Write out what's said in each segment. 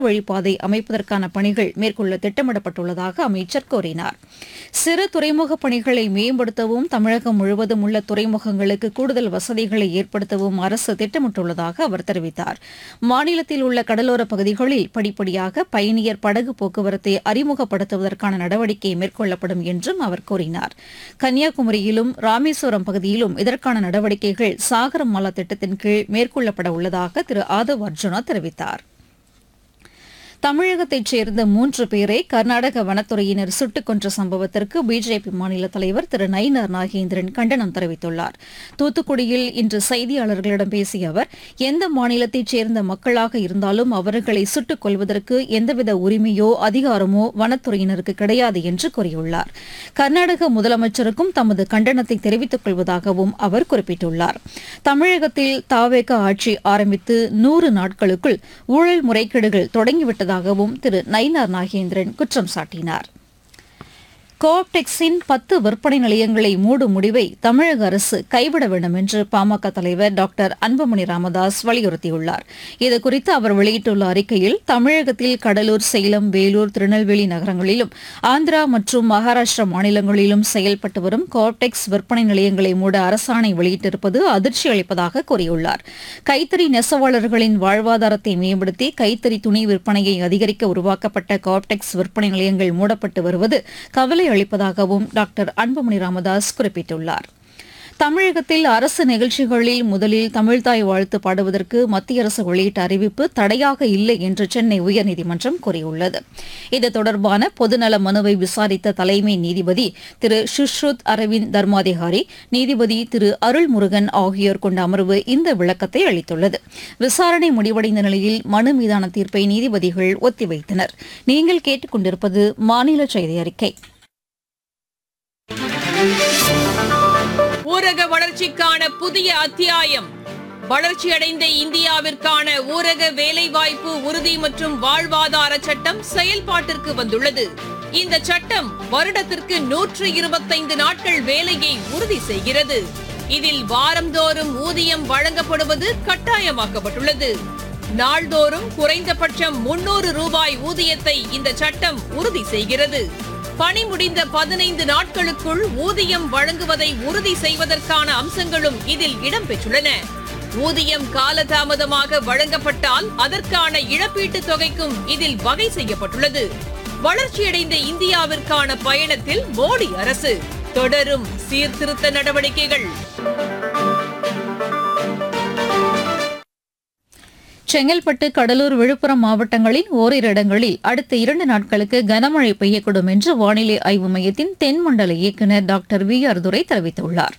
வழிப்பாதை அமைப்பதற்கான பணிகள் மேற்கொள்ள திட்டமிடப்பட்டுள்ளதாக அமைச்சர் கூறினார் சிறு துறைமுக பணிகளை மேம்படுத்தவும் தமிழகம் முழுவதும் உள்ள துறைமுகங்களுக்கு கூடுதல் வசதிகளை ஏற்படுத்தவும் அரசு திட்டமிட்டுள்ளதாக அவர் தெரிவித்தார் மாநிலத்தில் உள்ள கடலோர பகுதிகளில் படிப்படியாக பயணியர் படகு போக்குவரத்தை அறிமுகப்படுத்துவதற்கான நடவடிக்கை மேற்கொள்ளப்படும் என்றும் அவர் கூறினார் கன்னியாகுமரியிலும் ராமேஸ்வரம் பகுதியிலும் இதற்கான நடவடிக்கைகள் சாகரமாலா திட்டத்தின் கீழ் மேற்கொள்ளப்பட உள்ளதாக திரு ஆதவ் அர்ஜுனா தெரிவித்தார் தமிழகத்தைச் சேர்ந்த மூன்று பேரை கர்நாடக வனத்துறையினர் சுட்டுக் கொன்ற சம்பவத்திற்கு பிஜேபி மாநில தலைவர் திரு நயினார் நாகேந்திரன் கண்டனம் தெரிவித்துள்ளார் தூத்துக்குடியில் இன்று செய்தியாளர்களிடம் பேசிய அவர் எந்த மாநிலத்தைச் சேர்ந்த மக்களாக இருந்தாலும் அவர்களை சுட்டுக் கொள்வதற்கு எந்தவித உரிமையோ அதிகாரமோ வனத்துறையினருக்கு கிடையாது என்று கூறியுள்ளார் கர்நாடக முதலமைச்சருக்கும் தமது கண்டனத்தை தெரிவித்துக் கொள்வதாகவும் அவர் குறிப்பிட்டுள்ளார் தமிழகத்தில் தாவேக ஆட்சி ஆரம்பித்து நூறு நாட்களுக்குள் ஊழல் முறைகேடுகள் தொடங்கிவிட்டதாகவும் திரு நயினார் நாகேந்திரன் குற்றம் சாட்டினார் கோஆப்டெக்ஸின் பத்து விற்பனை நிலையங்களை மூடும் முடிவை தமிழக அரசு கைவிட வேண்டும் என்று பாமக தலைவர் டாக்டர் அன்புமணி ராமதாஸ் வலியுறுத்தியுள்ளார் இதுகுறித்து அவர் வெளியிட்டுள்ள அறிக்கையில் தமிழகத்தில் கடலூர் சேலம் வேலூர் திருநெல்வேலி நகரங்களிலும் ஆந்திரா மற்றும் மகாராஷ்டிரா மாநிலங்களிலும் செயல்பட்டு வரும் கோஆப்டெக்ஸ் விற்பனை நிலையங்களை மூட அரசாணை வெளியிட்டிருப்பது அதிர்ச்சி அளிப்பதாக கூறியுள்ளார் கைத்தறி நெசவாளர்களின் வாழ்வாதாரத்தை மேம்படுத்தி கைத்தறி துணி விற்பனையை அதிகரிக்க உருவாக்கப்பட்ட கோஆப்டெக்ஸ் விற்பனை நிலையங்கள் மூடப்பட்டு வருவது கவலை அளிப்பதாகவும் டாக்டர் அன்புமணி ராமதாஸ் குறிப்பிட்டுள்ளார் தமிழகத்தில் அரசு நிகழ்ச்சிகளில் முதலில் தமிழ்தாய் வாழ்த்து பாடுவதற்கு மத்திய அரசு வெளியிட்ட அறிவிப்பு தடையாக இல்லை என்று சென்னை உயர்நீதிமன்றம் கூறியுள்ளது இது தொடர்பான பொதுநல மனுவை விசாரித்த தலைமை நீதிபதி திரு சுஷ்ருத் அரவிந்த் தர்மாதிகாரி நீதிபதி திரு அருள்முருகன் ஆகியோர் கொண்ட அமர்வு இந்த விளக்கத்தை அளித்துள்ளது விசாரணை முடிவடைந்த நிலையில் மனு மீதான தீர்ப்பை நீதிபதிகள் ஒத்திவைத்தனர் நீங்கள் கேட்டுக்கொண்டிருப்பது மாநில செய்தி அறிக்கை ஊரக வளர்ச்சிக்கான புதிய அத்தியாயம் வளர்ச்சியடைந்த இந்தியாவிற்கான ஊரக வேலைவாய்ப்பு உறுதி மற்றும் வாழ்வாதார சட்டம் செயல்பாட்டிற்கு வந்துள்ளது இந்த சட்டம் வருடத்திற்கு நூற்று இருபத்தைந்து நாட்கள் வேலையை உறுதி செய்கிறது இதில் வாரந்தோறும் ஊதியம் வழங்கப்படுவது கட்டாயமாக்கப்பட்டுள்ளது நாள்தோறும் குறைந்தபட்சம் முன்னூறு ரூபாய் ஊதியத்தை இந்த சட்டம் உறுதி செய்கிறது பணி முடிந்த பதினைந்து நாட்களுக்குள் ஊதியம் வழங்குவதை உறுதி செய்வதற்கான அம்சங்களும் இதில் இடம்பெற்றுள்ளன ஊதியம் காலதாமதமாக வழங்கப்பட்டால் அதற்கான இழப்பீட்டுத் தொகைக்கும் இதில் வகை செய்யப்பட்டுள்ளது வளர்ச்சியடைந்த இந்தியாவிற்கான பயணத்தில் மோடி அரசு தொடரும் சீர்திருத்த நடவடிக்கைகள் செங்கல்பட்டு கடலூர் விழுப்புரம் மாவட்டங்களின் ஓரிரு இடங்களில் அடுத்த இரண்டு நாட்களுக்கு கனமழை பெய்யக்கூடும் என்று வானிலை ஆய்வு மையத்தின் தென்மண்டல இயக்குநர் டாக்டர் வி ஆர் துரை தெரிவித்துள்ளார்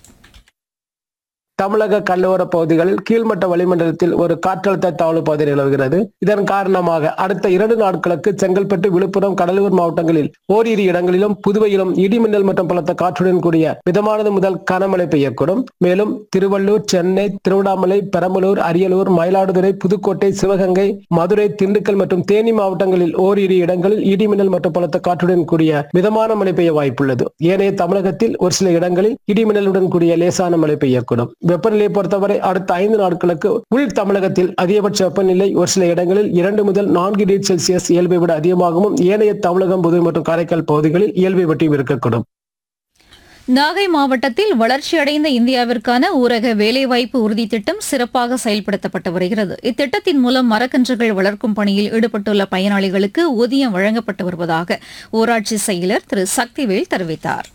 தமிழக கடலோர பகுதிகளில் கீழ்மட்ட வளிமண்டலத்தில் ஒரு காற்றழுத்த தாழ்வு பகுதி நிலவுகிறது இதன் காரணமாக அடுத்த இரண்டு நாட்களுக்கு செங்கல்பட்டு விழுப்புரம் கடலூர் மாவட்டங்களில் ஓரிரு இடங்களிலும் புதுவையிலும் இடிமின்னல் மற்றும் பலத்த காற்றுடன் கூடிய மிதமானது முதல் கனமழை பெய்யக்கூடும் மேலும் திருவள்ளூர் சென்னை திருவண்ணாமலை பெரம்பலூர் அரியலூர் மயிலாடுதுறை புதுக்கோட்டை சிவகங்கை மதுரை திண்டுக்கல் மற்றும் தேனி மாவட்டங்களில் ஓரிரு இடங்களில் இடிமின்னல் மற்றும் பலத்த காற்றுடன் கூடிய மிதமான மழை பெய்ய வாய்ப்புள்ளது ஏனைய தமிழகத்தில் ஒரு சில இடங்களில் இடிமின்னலுடன் கூடிய லேசான மழை பெய்யக்கூடும் வெப்பநிலையை பொறுத்தவரை அடுத்த ஐந்து நாட்களுக்கு உள் தமிழகத்தில் அதிகபட்ச வெப்பநிலை ஒரு சில இடங்களில் இரண்டு முதல் நான்கு டிகிரி செல்சியஸ் இயல்பை விட அதிகமாகவும் ஏனைய தமிழகம் புதுவை மற்றும் காரைக்கால் பகுதிகளில் இயல்பை வட்டியும் இருக்கக்கூடும் நாகை மாவட்டத்தில் வளர்ச்சியடைந்த இந்தியாவிற்கான ஊரக வேலைவாய்ப்பு உறுதி திட்டம் சிறப்பாக செயல்படுத்தப்பட்டு வருகிறது இத்திட்டத்தின் மூலம் மரக்கன்றுகள் வளர்க்கும் பணியில் ஈடுபட்டுள்ள பயனாளிகளுக்கு ஊதியம் வழங்கப்பட்டு வருவதாக ஊராட்சி செயலர் திரு சக்திவேல் தெரிவித்தார்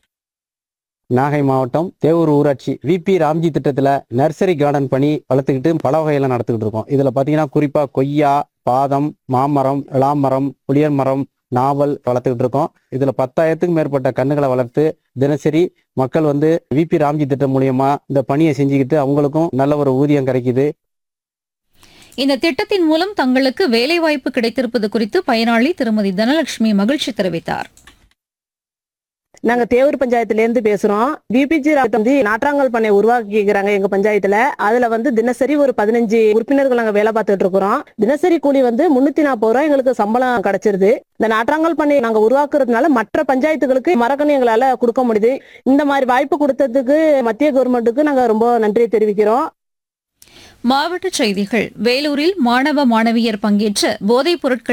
நாகை மாவட்டம் தேவூர் ஊராட்சி விபி ராம்ஜி திட்டத்துல நர்சரி கார்டன் பணி வளர்த்துக்கிட்டு பல வகையில நடத்திக்கிட்டு இருக்கோம் இதுல பாத்தீங்கன்னா குறிப்பா கொய்யா பாதம் மாமரம் இளாமரம் புளியர் மரம் நாவல் வளர்த்துக்கிட்டு இருக்கோம் இதுல பத்தாயிரத்துக்கும் மேற்பட்ட கண்ணுகளை வளர்த்து தினசரி மக்கள் வந்து விபி ராம்ஜி திட்டம் மூலியமா இந்த பணியை செஞ்சுக்கிட்டு அவங்களுக்கும் நல்ல ஒரு ஊதியம் கிடைக்குது இந்த திட்டத்தின் மூலம் தங்களுக்கு வேலைவாய்ப்பு கிடைத்திருப்பது குறித்து பயனாளி திருமதி தனலட்சுமி மகிழ்ச்சி தெரிவித்தார் நாங்க தேவூர் பஞ்சாயத்துல இருந்து பேசுறோம் பிபிஜி வந்து நாற்றாங்கல் பண்ணை உருவாக்கிக்கிறாங்க எங்க பஞ்சாயத்துல அதுல வந்து தினசரி ஒரு பதினஞ்சு உறுப்பினர்கள் நாங்க வேலை பார்த்துட்டு இருக்கிறோம் தினசரி கூலி வந்து முன்னூத்தி நாற்பது ரூபாய் எங்களுக்கு சம்பளம் கிடைச்சிருது இந்த நாற்றாங்கல் பண்ணை நாங்க உருவாக்குறதுனால மற்ற பஞ்சாயத்துகளுக்கு மரக்கணி எங்களால கொடுக்க முடியுது இந்த மாதிரி வாய்ப்பு கொடுத்ததுக்கு மத்திய கவர்மெண்ட்டுக்கு நாங்க ரொம்ப நன்றியை தெரிவிக்கிறோம் மாவட்டச் செய்திகள் வேலூரில் மாணவ மாணவியர் பங்கேற்ற போதைப் பொருட்கள்